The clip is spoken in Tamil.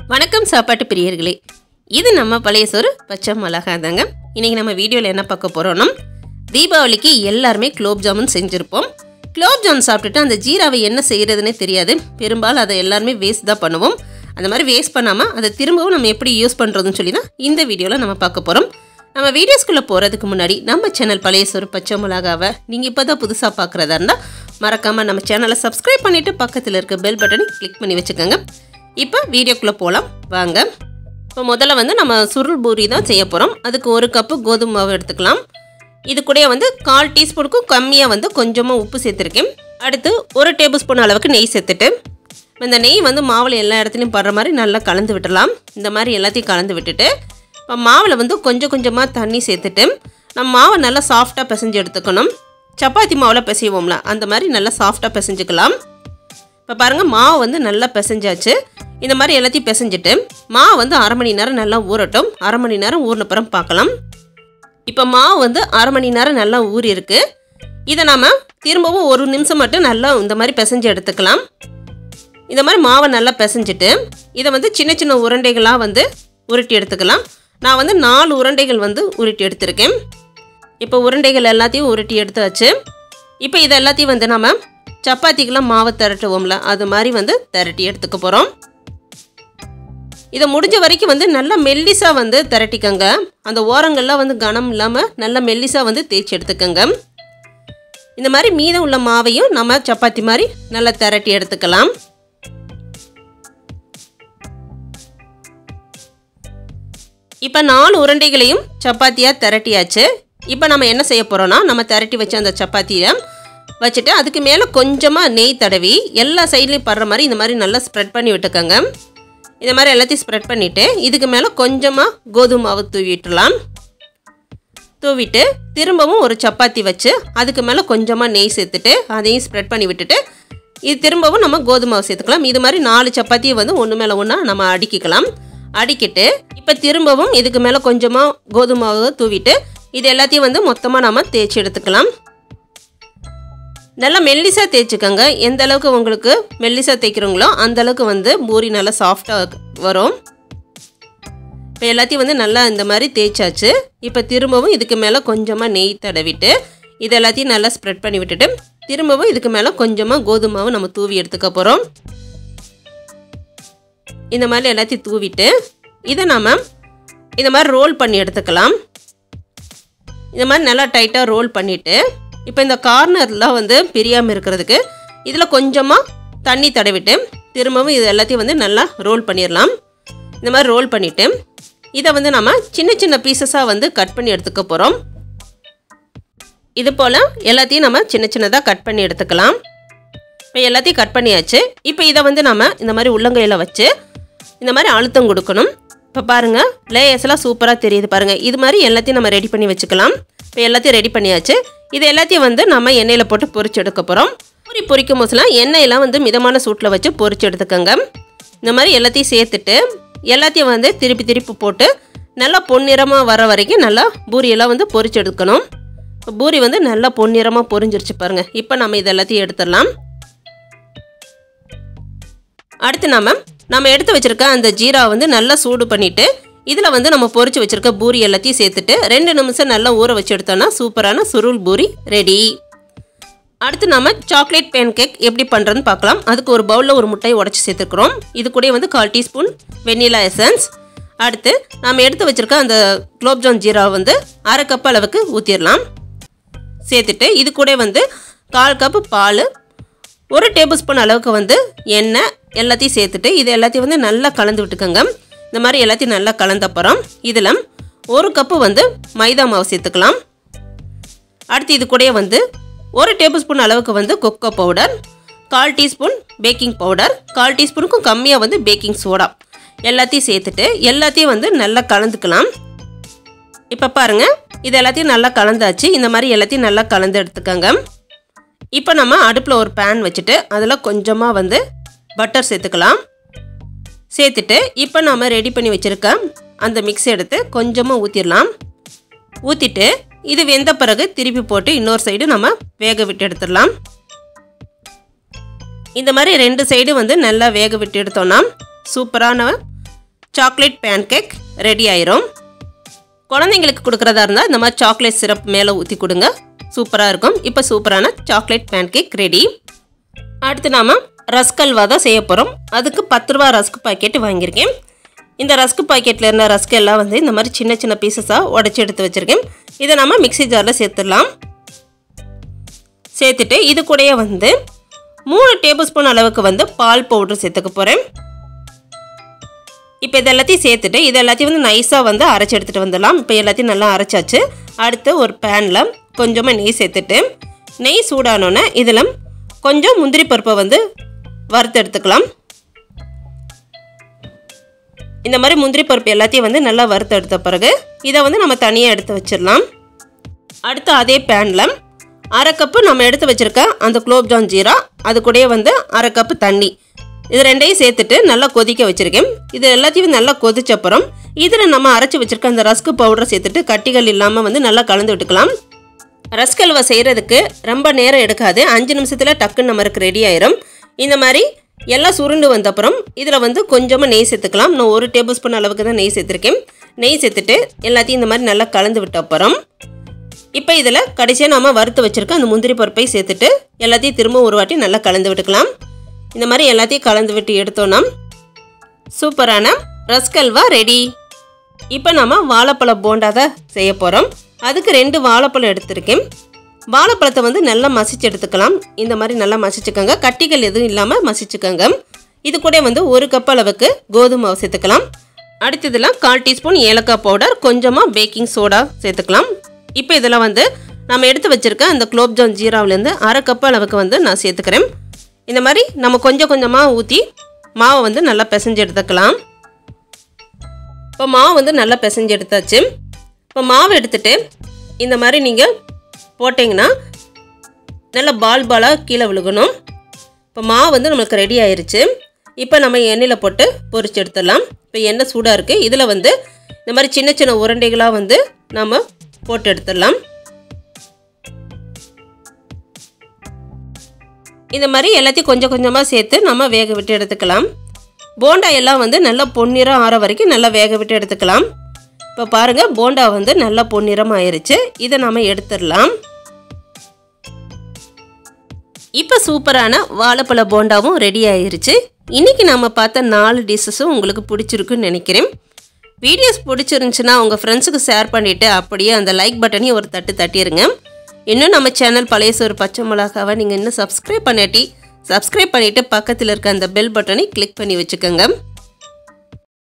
வணக்கம் சாப்பாட்டு பிரியர்களே இது நம்ம பழைய சோறு பச்சை மிளகா தாங்க இன்றைக்கி நம்ம வீடியோவில் என்ன பார்க்க போகிறோம்னா தீபாவளிக்கு எல்லாருமே குலோப் ஜாமுன் செஞ்சுருப்போம் குலோப் ஜாமுன் சாப்பிட்டுட்டு அந்த ஜீராவை என்ன செய்கிறதுனே தெரியாது பெரும்பாலும் அதை எல்லாருமே வேஸ்ட் தான் பண்ணுவோம் அந்த மாதிரி வேஸ்ட் பண்ணாமல் அதை திரும்பவும் நம்ம எப்படி யூஸ் பண்ணுறதுன்னு சொல்லி தான் இந்த வீடியோவில் நம்ம பார்க்க போகிறோம் நம்ம வீடியோஸ்குள்ளே போகிறதுக்கு முன்னாடி நம்ம சேனல் பழைய சோறு பச்சை மிளகாவை நீங்கள் இப்போ தான் புதுசாக பார்க்குறதா இருந்தால் மறக்காமல் நம்ம சேனலை சப்ஸ்கிரைப் பண்ணிவிட்டு பக்கத்தில் இருக்க பெல் பட்டனை கிளிக் பண்ணி வச்சுக்கோங்க இப்போ வீடியோக்குள்ளே போகலாம் வாங்க இப்போ முதல்ல வந்து நம்ம சுருள் பூரி தான் செய்ய போகிறோம் அதுக்கு ஒரு கப்பு கோதுமை மாவு எடுத்துக்கலாம் இது கூட வந்து கால் டீஸ்பூனுக்கும் கம்மியாக வந்து கொஞ்சமாக உப்பு சேர்த்துருக்கேன் அடுத்து ஒரு டேபிள் ஸ்பூன் அளவுக்கு நெய் சேர்த்துட்டு இந்த நெய் வந்து மாவில் எல்லா இடத்துலையும் படுற மாதிரி நல்லா கலந்து விட்டுடலாம் இந்த மாதிரி எல்லாத்தையும் கலந்து விட்டுட்டு இப்போ மாவில் வந்து கொஞ்சம் கொஞ்சமாக தண்ணி சேர்த்துட்டு நம்ம மாவை நல்லா சாஃப்டாக பிசைஞ்சு எடுத்துக்கணும் சப்பாத்தி மாவில் பிசைவோம்ல அந்த மாதிரி நல்லா சாஃப்டாக பிசைஞ்சுக்கலாம் இப்போ பாருங்கள் மாவு வந்து நல்லா பிசைஞ்சாச்சு இந்த மாதிரி எல்லாத்தையும் பிசைஞ்சிட்டு மாவு வந்து அரை மணி நேரம் நல்லா ஊறட்டும் அரை மணி நேரம் ஊறினப்புறம் பார்க்கலாம் இப்போ மாவு வந்து அரை மணி நேரம் நல்லா ஊறி இருக்கு இதை நாம் திரும்பவும் ஒரு நிமிஷம் மட்டும் நல்லா இந்த மாதிரி பிசைஞ்சு எடுத்துக்கலாம் இந்த மாதிரி மாவை நல்லா பிசைஞ்சிட்டு இதை வந்து சின்ன சின்ன உருண்டைகளாக வந்து உருட்டி எடுத்துக்கலாம் நான் வந்து நாலு உருண்டைகள் வந்து உருட்டி எடுத்திருக்கேன் இப்போ உருண்டைகள் எல்லாத்தையும் உருட்டி எடுத்தாச்சு இப்போ இது எல்லாத்தையும் வந்து நம்ம சப்பாத்திக்கெல்லாம் மாவை திரட்டுவோம்ல அது மாதிரி வந்து திரட்டி எடுத்துக்க போகிறோம் இதை முடிஞ்ச வரைக்கும் வந்து நல்லா மெல்லிசாக வந்து திரட்டிக்கங்க அந்த ஓரங்கள்லாம் வந்து கனம் இல்லாமல் நல்லா மெல்லிசாக வந்து தேய்ச்சி எடுத்துக்கோங்க இந்த மாதிரி மீதம் உள்ள மாவையும் நம்ம சப்பாத்தி மாதிரி நல்லா திரட்டி எடுத்துக்கலாம் இப்போ நாலு உருண்டைகளையும் சப்பாத்தியாக திரட்டியாச்சு இப்போ நம்ம என்ன செய்ய போகிறோன்னா நம்ம திரட்டி வச்ச அந்த சப்பாத்தியை வச்சுட்டு அதுக்கு மேலே கொஞ்சமாக நெய் தடவி எல்லா சைட்லேயும் படுற மாதிரி இந்த மாதிரி நல்லா ஸ்ப்ரெட் பண்ணி விட்டுக்கோங்க இந்த மாதிரி எல்லாத்தையும் ஸ்ப்ரெட் பண்ணிவிட்டு இதுக்கு மேலே கொஞ்சமாக கோதுமை மாவு தூவிட்டுலாம் தூவிட்டு திரும்பவும் ஒரு சப்பாத்தி வச்சு அதுக்கு மேலே கொஞ்சமாக நெய் சேர்த்துட்டு அதையும் ஸ்ப்ரெட் பண்ணி விட்டுட்டு இது திரும்பவும் நம்ம கோதுமை மாவு சேர்த்துக்கலாம் இது மாதிரி நாலு சப்பாத்தியை வந்து ஒன்று மேலே ஒன்றா நம்ம அடுக்கிக்கலாம் அடிக்கிட்டு இப்போ திரும்பவும் இதுக்கு மேலே கொஞ்சமாக கோதுமை மாவு தூவிட்டு இது எல்லாத்தையும் வந்து மொத்தமாக நம்ம தேய்ச்சி எடுத்துக்கலாம் நல்லா மெல்லிசாக தேய்ச்சிக்கோங்க எந்த அளவுக்கு உங்களுக்கு மெல்லிசாக தேய்க்கிறீங்களோ அந்த அளவுக்கு வந்து பூரி நல்லா சாஃப்டாக வரும் இப்போ எல்லாத்தையும் வந்து நல்லா இந்த மாதிரி தேய்ச்சாச்சு இப்போ திரும்பவும் இதுக்கு மேலே கொஞ்சமாக நெய் தடவிட்டு இது எல்லாத்தையும் நல்லா ஸ்ப்ரெட் பண்ணி விட்டுட்டு திரும்பவும் இதுக்கு மேலே கொஞ்சமாக கோதுமாவை நம்ம தூவி எடுத்துக்க போகிறோம் இந்த மாதிரி எல்லாத்தையும் தூவிட்டு இதை நம்ம இந்த மாதிரி ரோல் பண்ணி எடுத்துக்கலாம் இந்த மாதிரி நல்லா டைட்டாக ரோல் பண்ணிவிட்டு இப்போ இந்த கார்னர்லாம் வந்து பிரியாமல் இருக்கிறதுக்கு இதில் கொஞ்சமாக தண்ணி தடவிட்டு திரும்பவும் இது எல்லாத்தையும் வந்து நல்லா ரோல் பண்ணிடலாம் இந்த மாதிரி ரோல் பண்ணிவிட்டு இதை வந்து நம்ம சின்ன சின்ன பீசஸாக வந்து கட் பண்ணி எடுத்துக்க போகிறோம் இது போல் எல்லாத்தையும் நம்ம சின்ன சின்னதாக கட் பண்ணி எடுத்துக்கலாம் இப்போ எல்லாத்தையும் கட் பண்ணியாச்சு இப்போ இதை வந்து நம்ம இந்த மாதிரி உள்ளங்கையில் வச்சு இந்த மாதிரி அழுத்தம் கொடுக்கணும் இப்போ பாருங்கள் லேயர்ஸ் எல்லாம் சூப்பராக தெரியுது பாருங்கள் இது மாதிரி எல்லாத்தையும் நம்ம ரெடி பண்ணி வச்சுக்கலாம் இப்போ எல்லாத்தையும் ரெடி பண்ணியாச்சு இது எல்லாத்தையும் வந்து நம்ம எண்ணெயில் போட்டு பொரிச்சு எடுக்க போகிறோம் பூரி பொரிக்கும் போதுலாம் எண்ணெயெல்லாம் வந்து மிதமான சூட்டில் வச்சு பொரிச்சு எடுத்துக்கோங்க இந்த மாதிரி எல்லாத்தையும் சேர்த்துட்டு எல்லாத்தையும் வந்து திருப்பி திருப்பி போட்டு நல்லா பொன்னிறமாக வர வரைக்கும் நல்லா பூரியெல்லாம் வந்து பொரிச்சு எடுக்கணும் பூரி வந்து நல்லா பொன்னிறமாக பொரிஞ்சிருச்சு பாருங்கள் இப்போ நம்ம இது எல்லாத்தையும் எடுத்துடலாம் அடுத்து நம்ம நம்ம எடுத்து வச்சுருக்க அந்த ஜீரா வந்து நல்லா சூடு பண்ணிவிட்டு இதில் வந்து நம்ம பொரிச்சு வச்சுருக்க பூரி எல்லாத்தையும் சேர்த்துட்டு ரெண்டு நிமிஷம் நல்லா ஊற வச்சு எடுத்தோம்னா சூப்பரான சுருள் பூரி ரெடி அடுத்து நம்ம சாக்லேட் பேன் கேக் எப்படி பண்ணுறதுன்னு பார்க்கலாம் அதுக்கு ஒரு பவுலில் ஒரு முட்டையை உடச்சி சேர்த்துக்கிறோம் இது கூட வந்து கால் டீஸ்பூன் வெண்ணிலா எசன்ஸ் அடுத்து நம்ம எடுத்து வச்சுருக்க அந்த குலோப்ஜாம் ஜீரா வந்து அரை கப் அளவுக்கு ஊற்றிடலாம் சேர்த்துட்டு இது கூட வந்து கால் கப்பு பால் ஒரு டேபிள் ஸ்பூன் அளவுக்கு வந்து எண்ணெய் எல்லாத்தையும் சேர்த்துட்டு இது எல்லாத்தையும் வந்து நல்லா கலந்து விட்டுக்கோங்க இந்த மாதிரி எல்லாத்தையும் நல்லா கலந்தப்புறம் இதில் ஒரு கப்பு வந்து மைதா மாவு சேர்த்துக்கலாம் அடுத்து இது கூட வந்து ஒரு டேபிள் ஸ்பூன் அளவுக்கு வந்து கொக்கோ பவுடர் கால் டீஸ்பூன் பேக்கிங் பவுடர் கால் டீஸ்பூனுக்கும் கம்மியாக வந்து பேக்கிங் சோடா எல்லாத்தையும் சேர்த்துட்டு எல்லாத்தையும் வந்து நல்லா கலந்துக்கலாம் இப்போ பாருங்கள் இது எல்லாத்தையும் நல்லா கலந்தாச்சு இந்த மாதிரி எல்லாத்தையும் நல்லா கலந்து எடுத்துக்கோங்க இப்போ நம்ம அடுப்பில் ஒரு பேன் வச்சுட்டு அதில் கொஞ்சமாக வந்து பட்டர் சேர்த்துக்கலாம் சேர்த்துட்டு இப்போ நம்ம ரெடி பண்ணி வச்சுருக்க அந்த மிக்ஸ் எடுத்து கொஞ்சமாக ஊற்றிடலாம் ஊற்றிட்டு இது வெந்த பிறகு திருப்பி போட்டு இன்னொரு சைடு நம்ம வேக விட்டு எடுத்துடலாம் இந்த மாதிரி ரெண்டு சைடு வந்து நல்லா வேக விட்டு எடுத்தோன்னா சூப்பரான சாக்லேட் பேன்கேக் ரெடி ஆயிரும் குழந்தைங்களுக்கு கொடுக்குறதா இருந்தால் இந்த மாதிரி சாக்லேட் சிரப் மேலே ஊற்றி கொடுங்க சூப்பராக இருக்கும் இப்போ சூப்பரான சாக்லேட் பேன்கேக் ரெடி அடுத்து நாம் ரஸ்க் அல்வா தான் செய்ய போகிறோம் அதுக்கு பத்து ரூபா ரஸ்க் பாக்கெட் வாங்கியிருக்கேன் இந்த ரஸ்க் பாக்கெட்டில் இருந்த ரஸ்க் எல்லாம் வந்து இந்த மாதிரி சின்ன சின்ன பீசஸாக உடச்சி எடுத்து வச்சுருக்கேன் இதை நம்ம மிக்ஸி ஜாரில் சேர்த்துடலாம் சேர்த்துட்டு இது கூடயே வந்து மூணு டேபிள் ஸ்பூன் அளவுக்கு வந்து பால் பவுடர் சேர்த்துக்க போகிறேன் இப்போ இது எல்லாத்தையும் சேர்த்துட்டு இது எல்லாத்தையும் வந்து நைஸாக வந்து அரைச்சி எடுத்துகிட்டு வந்துடலாம் இப்போ எல்லாத்தையும் நல்லா அரைச்சாச்சு அடுத்து ஒரு பேனில் கொஞ்சமாக நெய் சேர்த்துட்டு நெய் சூடானோன்னே இதில் கொஞ்சம் முந்திரி பருப்பை வந்து வறுத்து எடுத்துக்கலாம் இந்த மாதிரி முந்திரி பருப்பு எல்லாத்தையும் வந்து நல்லா வறுத்து எடுத்த பிறகு இதை வந்து நம்ம தனியாக எடுத்து வச்சிடலாம் அடுத்து அதே பேனில் அரை கப்பு நம்ம எடுத்து வச்சுருக்க அந்த குலோப்ஜான் ஜீரா அது கூடயே வந்து அரை கப்பு தண்ணி இது ரெண்டையும் சேர்த்துட்டு நல்லா கொதிக்க வச்சுருக்கேன் இது எல்லாத்தையும் நல்லா கொதிச்ச அப்புறம் இதில் நம்ம அரைச்சி வச்சுருக்க அந்த ரஸ்க்கு பவுடரை சேர்த்துட்டு கட்டிகள் இல்லாமல் வந்து நல்லா கலந்து விட்டுக்கலாம் ரஸ்க் அல்வா செய்கிறதுக்கு ரொம்ப நேரம் எடுக்காது அஞ்சு நிமிஷத்தில் டக்குன்னு நம்மளுக்கு ரெடி ஆயிரும் இந்த மாதிரி எல்லாம் சுருண்டு வந்த அப்புறம் இதில் வந்து கொஞ்சமாக நெய் சேர்த்துக்கலாம் நான் ஒரு டேபிள் ஸ்பூன் அளவுக்கு தான் நெய் சேர்த்துருக்கேன் நெய் சேர்த்துட்டு எல்லாத்தையும் இந்த மாதிரி நல்லா கலந்து விட்ட அப்புறம் இப்போ இதில் கடைசியாக நம்ம வறுத்து வச்சுருக்க அந்த முந்திரி பருப்பை சேர்த்துட்டு எல்லாத்தையும் திரும்ப ஒரு வாட்டி நல்லா கலந்து விட்டுக்கலாம் இந்த மாதிரி எல்லாத்தையும் கலந்து விட்டு எடுத்தோன்னா சூப்பரான ரஸ்க் அல்வா ரெடி இப்போ நம்ம வாழைப்பழ போண்டா தான் செய்ய போகிறோம் அதுக்கு ரெண்டு வாழைப்பழம் எடுத்திருக்கேன் வாழைப்பழத்தை வந்து நல்லா மசிச்சு எடுத்துக்கலாம் இந்த மாதிரி நல்லா மசிச்சுக்கோங்க கட்டிகள் எதுவும் இல்லாமல் மசிச்சுக்கோங்க இது கூட வந்து ஒரு கப் அளவுக்கு கோதுமை மாவு சேர்த்துக்கலாம் அடுத்ததில் கால் டீஸ்பூன் ஏலக்காய் பவுடர் கொஞ்சமாக பேக்கிங் சோடா சேர்த்துக்கலாம் இப்போ இதில் வந்து நம்ம எடுத்து வச்சுருக்க அந்த குலோப்ஜான் ஜீராவிலேருந்து அரை கப் அளவுக்கு வந்து நான் சேர்த்துக்கிறேன் இந்த மாதிரி நம்ம கொஞ்சம் கொஞ்சமாக ஊற்றி மாவை வந்து நல்லா பிசைஞ்சு எடுத்துக்கலாம் இப்போ மாவு வந்து நல்லா பிசைஞ்சு எடுத்தாச்சு இப்போ மாவு எடுத்துட்டு இந்த மாதிரி நீங்கள் போட்டிங்கன்னா நல்லா பால் பாலாக கீழே விழுகணும் இப்போ மாவு வந்து நம்மளுக்கு ரெடி ஆயிருச்சு இப்போ நம்ம எண்ணெயில் போட்டு பொரிச்சு எடுத்துடலாம் இப்போ எண்ணெய் சூடாக இருக்குது இதில் வந்து இந்த மாதிரி சின்ன சின்ன உருண்டைகளாக வந்து நம்ம போட்டு எடுத்துடலாம் இந்த மாதிரி எல்லாத்தையும் கொஞ்சம் கொஞ்சமாக சேர்த்து நம்ம வேக விட்டு எடுத்துக்கலாம் போண்டா எல்லாம் வந்து நல்லா பொன்னிறம் ஆற வரைக்கும் நல்லா வேக விட்டு எடுத்துக்கலாம் இப்போ பாருங்கள் போண்டா வந்து நல்லா பொன்னிறம் ஆயிருச்சு இதை நம்ம எடுத்துடலாம் இப்போ சூப்பரான வாழைப்பழ போண்டாவும் ரெடி ஆயிருச்சு இன்றைக்கி நம்ம பார்த்த நாலு டிஷ்ஷஸும் உங்களுக்கு பிடிச்சிருக்குன்னு நினைக்கிறேன் வீடியோஸ் பிடிச்சிருந்துச்சுன்னா உங்கள் ஃப்ரெண்ட்ஸுக்கு ஷேர் பண்ணிவிட்டு அப்படியே அந்த லைக் பட்டனையும் ஒரு தட்டு தட்டிடுங்க இன்னும் நம்ம சேனல் பழைய சோறு பச்சை மிளகாவை நீங்கள் இன்னும் சப்ஸ்கிரைப் பண்ணாட்டி சப்ஸ்கிரைப் பண்ணிவிட்டு பக்கத்தில் இருக்க அந்த பெல் பட்டனை கிளிக் பண்ணி வச்சுக்கோங்க